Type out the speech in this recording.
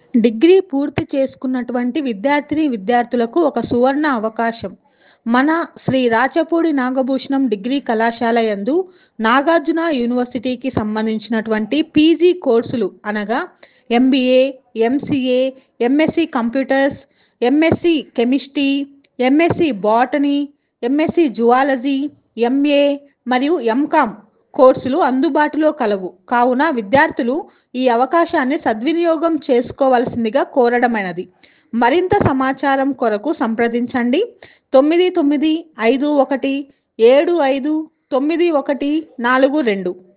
degree పూర్తి చేసుకున్నటువంటి విద్యార్థిని విద్యార్థులకు ఒక సువర్ణ అవకాశం మన శ్రీ రాచపూడి నాగభూషణం డిగ్రీ కళాశాల యందు నాగార్జున యూనివర్సిటీకి సంబంధించినటువంటి పీజీ కోర్సులు అనగా MBA MCA MSc computers MSc chemistry MSc botany MSc zoology MA మరియు ఎంకామ్ కోర్సులు అందుబాటులో కలవు కావున విద్యార్థులు ఈ అవకాశాన్ని సద్వినియోగం చేసుకోవాల్సిందిగా కోరడమైనది మరింత సమాచారం కొరకు సంప్రదించండి తొమ్మిది తొమ్మిది ఐదు ఒకటి ఏడు ఐదు తొమ్మిది ఒకటి నాలుగు రెండు